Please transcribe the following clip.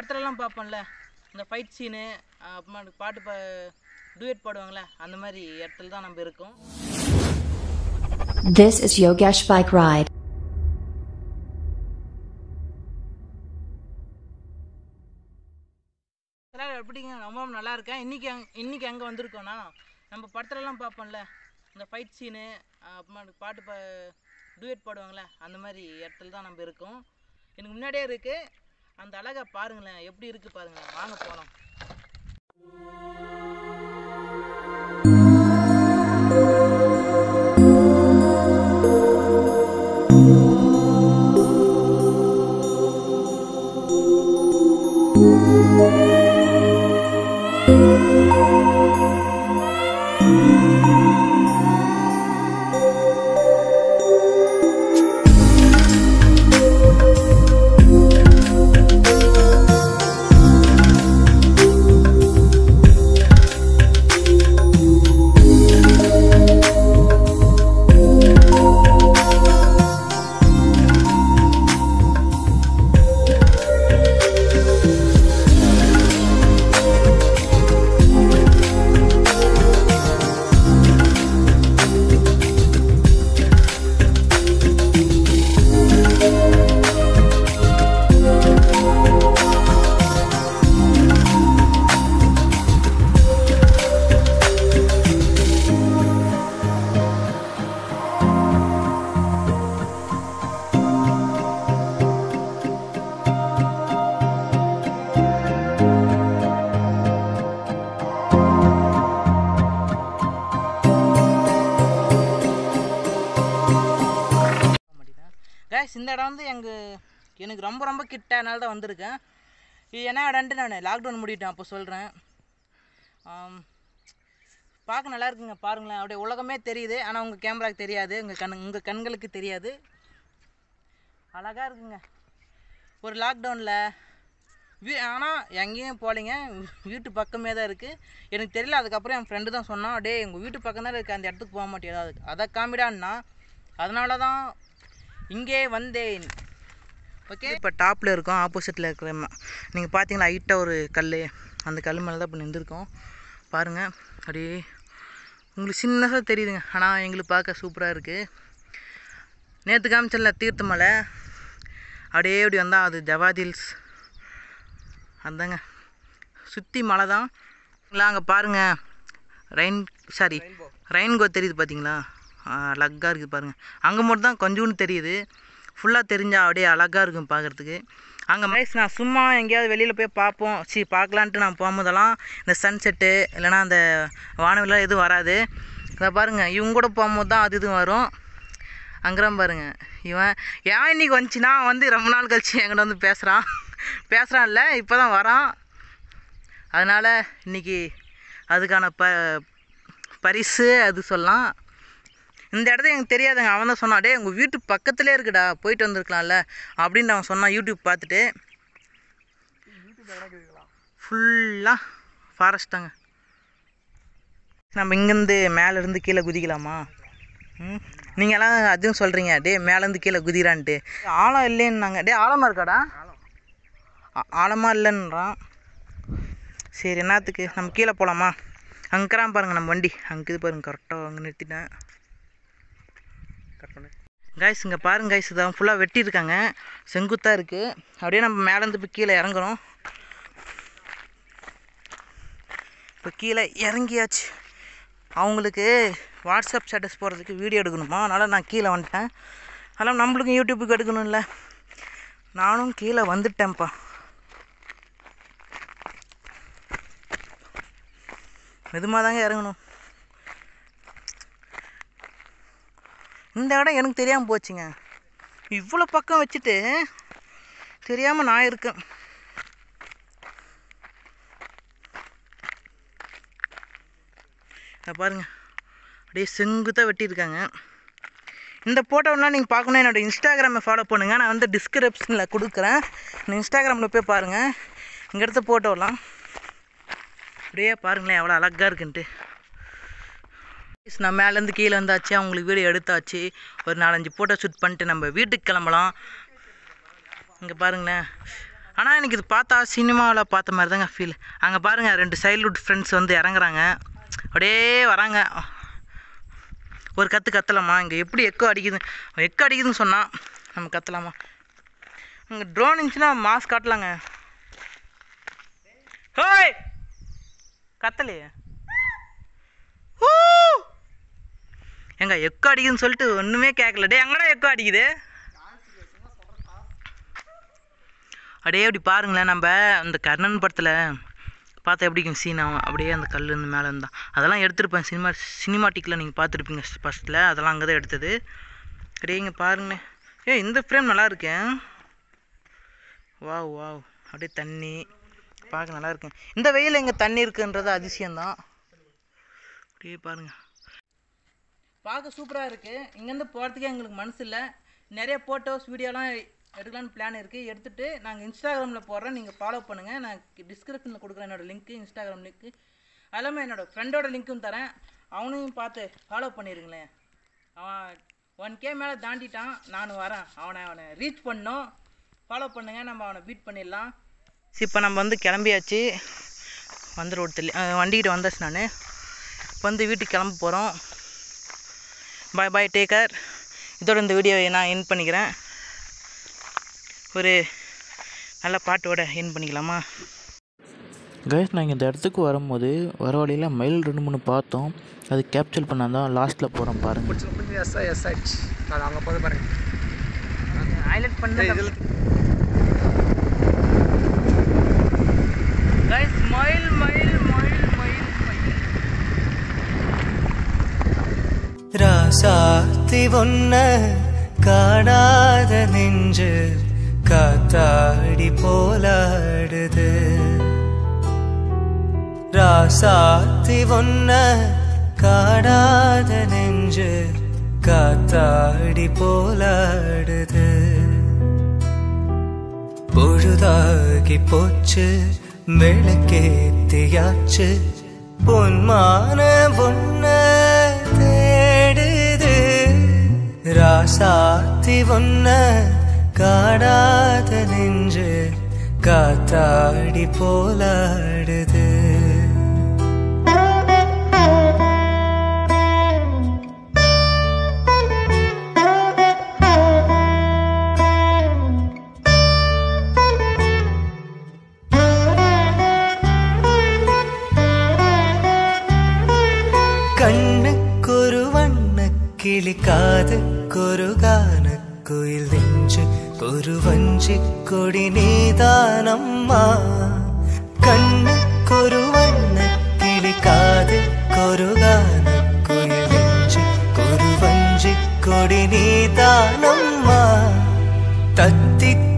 படத்துலலாம் பார்ப்போம்ல இந்த ஃபைட் சீனு அப்புறமா பாட்டு பா டூயட் பாடுவாங்கள்ல அந்த மாதிரி இடத்துல தான் நம்ம இருக்கோம் This is Yogesh Bike Ride. எல்லாரும் எப்படிங்க ரொம்ப நல்லா இருக்கேன் இன்றைக்கி அங் இன்றைக்கி அங்கே வந்திருக்கோன்னா நம்ம படத்துலலாம் பார்ப்போம்ல இந்த ஃபைட் சீனு அப்புறமா பாட்டு பா டூயட் பாடுவாங்கள்ல அந்த மாதிரி இடத்துல தான் நம்ம இருக்கோம் எனக்கு முன்னாடியே இருக்குது அந்த அழகை பாருங்களேன் எப்படி இருக்குது பாருங்களேன் வாங்க போகலாம் கைஸ் இந்த இடம் வந்து எங்கள் எனக்கு ரொம்ப ரொம்ப கிட்ட அதனால தான் வந்திருக்கேன் இது என்ன இடம்ட்டு நான் லாக்டவுன் முடிட்டேன் அப்போ சொல்கிறேன் பார்க்க நல்லா இருக்குங்க பாருங்களேன் அப்படியே உலகமே தெரியுது ஆனால் உங்கள் கேமராக்கு தெரியாது உங்கள் கண் உங்கள் கண்களுக்கு தெரியாது அழகாக இருக்குங்க ஒரு லாக்டவுனில் வீ ஆனால் எங்கேயும் போகலைங்க வீட்டு பக்கமே தான் இருக்குது எனக்கு தெரியல அதுக்கப்புறம் என் ஃப்ரெண்டு தான் சொன்னான் டேய் எங்கள் வீட்டு பக்கம் தான் இருக்குது அந்த இடத்துக்கு போக மாட்டேன் அதுக்கு அதை காமிடான்னா அதனால தான் இங்கே வந்தேன் ஓகே இப்போ டாப்பில் இருக்கோம் ஆப்போசிட்டில் இருக்கிற நீங்கள் பார்த்தீங்களா ஹைட்டாக ஒரு கல் அந்த கல் மேலே தான் இப்போ நின்றுருக்கோம் பாருங்கள் அப்படியே உங்களுக்கு சின்னதாக தெரியுதுங்க ஆனால் எங்களுக்கு பார்க்க சூப்பராக இருக்குது நேற்று காமிச்சல தீர்த்தமலை அப்படியே இப்படி வந்தால் அது ஜவாத் ஹில்ஸ் அதாங்க சுற்றி மலை தான் இல்லை அங்கே பாருங்கள் ரெயின் சாரி ரெயின்கோ தெரியுது பார்த்தீங்களா அழகாக இருக்குது பாருங்கள் அங்கே மட்டும் தான் கொஞ்சோண்டு தெரியுது ஃபுல்லாக தெரிஞ்சால் அப்படியே அழகாக இருக்கும் பார்க்குறதுக்கு அங்கே மைஸ் நான் சும்மா எங்கேயாவது வெளியில் போய் பார்ப்போம் சி பார்க்கலான்ட்டு நான் போகும்போதெல்லாம் இந்த சன்செட்டு இல்லைனா அந்த வானவிலாம் எதுவும் வராது இதை பாருங்கள் இவங்க கூட போகும்போது தான் அது இதுவும் வரும் அங்கேதான் பாருங்க இவன் ஏன் இன்னைக்கு வந்துச்சுன்னா வந்து ரொம்ப நாள் கழிச்சு என்கிட்ட வந்து பேசுகிறான் பேசுகிறான் இல்லை இப்போ தான் வரான் அதனால் இன்னைக்கு அதுக்கான ப பரிசு அது சொல்லலாம் இந்த இடத்த எனக்கு தெரியாதுங்க அவன் தான் சொன்னான் டேய் உங்கள் வீட்டு பக்கத்துலேயே இருக்குடா போயிட்டு வந்திருக்கலாம்ல அப்படின்னு அவன் சொன்னான் யூடியூப் பார்த்துட்டு ஃபுல்லாக ஃபாரஸ்ட்டாங்க நம்ம இங்கேருந்து மேலேருந்து கீழே குதிக்கலாமா ம் நீங்களாம் அதுவும் சொல்கிறீங்க டே மேலேருந்து கீழே குதிரான்ட்டு ஆழம் இல்லைன்னாங்க டே ஆழமாக இருக்காடா ஆ- ஆழமா இல்லைன்றான் சரி என்னத்துக்கு நம்ம கீழே போகலாமா அங்கறான் பாருங்க நம்ம வண்டி அங்கே இது பாருங்க கரெக்டாக அங்கே நிறுத்திட்டேன் கைஸ் இங்கே பாருங்க கைஸ் இதான் ஃபுல்லாக வெட்டியிருக்காங்க செங்குத்தாக இருக்குது அப்படியே நம்ம மேலேருந்து இப்போ கீழே இறங்குறோம் இப்போ கீழே இறங்கியாச்சு அவங்களுக்கு வாட்ஸ்அப் ஸ்டேட்டஸ் போடுறதுக்கு வீடியோ எடுக்கணுமா அதனால் நான் கீழே வந்துட்டேன் அதனால் நம்மளுக்கும் யூடியூப்புக்கு எடுக்கணும்ல நானும் கீழே வந்துட்டேன்ப்பா மெதுமாக தாங்க இறங்கணும் இந்த இடம் எனக்கு தெரியாமல் போச்சுங்க இவ்வளோ பக்கம் வச்சுட்டு தெரியாமல் நான் இருக்கேன் இதை பாருங்க அப்படியே செங்குத்தாக வெட்டியிருக்காங்க இந்த ஃபோட்டோலாம் நீங்கள் பார்க்கணும் என்னோட இன்ஸ்டாகிராமை ஃபாலோ பண்ணுங்கள் நான் வந்து டிஸ்கிரிப்ஷனில் கொடுக்குறேன் நீங்கள் இன்ஸ்டாகிராமில் போய் பாருங்கள் இங்கே எடுத்த ஃபோட்டோலாம் அப்படியே பாருங்களேன் எவ்வளோ அழகாக இருக்குன்ட்டு நான் மேலேருந்து கீழே வந்தாச்சு அவங்களுக்கு வீடியோ எடுத்தாச்சு ஒரு நாலஞ்சு ஃபோட்டோ ஷூட் பண்ணிட்டு நம்ம வீட்டுக்கு கிளம்பலாம் இங்கே பாருங்களேன் ஆனால் எனக்கு இது பார்த்தா சினிமாவில் பார்த்த மாதிரி தாங்க ஃபீல் அங்கே பாருங்கள் ரெண்டு சைல்ட்ஹுட் ஃப்ரெண்ட்ஸ் வந்து இறங்குறாங்க அப்படியே வராங்க ஒரு கற்று கத்தலாமா இங்கே எப்படி எக்கோ அடிக்குது எக்கோ அடிக்குதுன்னு சொன்னால் நம்ம கத்தலாமா இங்கே ட்ரோன் இருந்துச்சுன்னா மாஸ் காட்டலாங்க ஹோய் கத்தலையே ஊ! ஏங்க எக்கோ அடிக்குதுன்னு சொல்லிட்டு ஒன்றுமே கேட்கல டே எங்கடா எக்கோ அடிக்குது அப்படியே அப்படி பாருங்களேன் நம்ம அந்த கர்ணன் படத்தில் பார்த்தா எப்படி இருக்கும் சீன் அவன் அப்படியே அந்த கல் இருந்து மேலே இருந்தான் அதெல்லாம் எடுத்திருப்பேன் சினிமா சினிமாட்டிக்கில் நீங்கள் பார்த்துருப்பீங்க ஃபஸ்ட்டில் அதெல்லாம் அங்கே தான் எடுத்தது அப்படியே இங்கே பாருங்களேன் ஏ இந்த ஃப்ரேம் நல்லா இருக்கேன் வாவ் வாவ் அப்படியே தண்ணி பார்க்க நல்லா இருக்கேன் இந்த வெயில் இங்கே தண்ணி இருக்குன்றது அதிசயம்தான் அப்படியே பாருங்க பார்க்க சூப்பராக இருக்குது இங்கேருந்து போகிறதுக்கே எங்களுக்கு மனசு இல்லை நிறைய ஃபோட்டோஸ் வீடியோலாம் எடுக்கலான்னு பிளான் இருக்குது எடுத்துகிட்டு நாங்கள் இன்ஸ்டாகிராமில் போடுறோம் நீங்கள் ஃபாலோ பண்ணுங்கள் நான் டிஸ்கிரிப்ஷனில் கொடுக்குறேன் என்னோடய லிங்க்கு இன்ஸ்டாகிராம் லிங்க்கு அது இல்லாமல் என்னோடய ஃப்ரெண்டோட லிங்க்கும் தரேன் அவனையும் பார்த்து ஃபாலோ பண்ணிடுங்களேன் அவன் ஒன் கே மேலே தாண்டிட்டான் நான் வரேன் அவனை அவனை ரீச் பண்ணோம் ஃபாலோ பண்ணுங்கள் நம்ம அவனை பீட் பண்ணிடலாம் இப்போ நம்ம வந்து கிளம்பியாச்சு வந்து ரோடு தள்ளி வண்டிக்கிட்ட வந்தாச்சு நான் இப்போ வந்து வீட்டுக்கு கிளம்ப போகிறோம் பாய் பாய் டேக்கர் இதோட இந்த வீடியோவை நான் என் பண்ணிக்கிறேன் ஒரு நல்ல பாட்டோட என் பண்ணிக்கலாமா கைஸ் நாங்கள் இந்த இடத்துக்கு வரும்போது வர வழியில் மயில் ரெண்டு மூணு பார்த்தோம் அது கேப்சர் பண்ணாதான் லாஸ்ட்டில் போகிறோம் பாருங்கள் கொஞ்சம் கொஞ்சம் எஸ் எஸ் ஆயிடுச்சு அது அங்கே போது பாருங்க ஹைலைட் பண்ண இதில் கைஸ் மயில் மயில் மயில் மயில் மயில் ராசாத்தி ஒன்ன காணாத நெஞ்சு காத்தாடி போலாடுது ராசாத்தி ஒன்ன காணாத நெஞ்சு காத்தாடி போலாடுது பொழுதாகி போச்சு விளக்கேத்தியாச்சு பொன்மான பொன்ன தேடுது ராசாத்தி ஒன்ன காடாத நெஞ்சு காத்தாடி போலாடுது கண்ணுக்கொரு வண்ண கிளி காதுக்கொரு கான குயில் நெஞ்சு ஒரு வஞ்சி கொடி நீதானம்மா கண்ணுக்கொரு வண்ண கிளி காதுக்கொரு கான குயில் நெஞ்சு ஒரு வஞ்சி கொடி நீதானம்மா தத்தி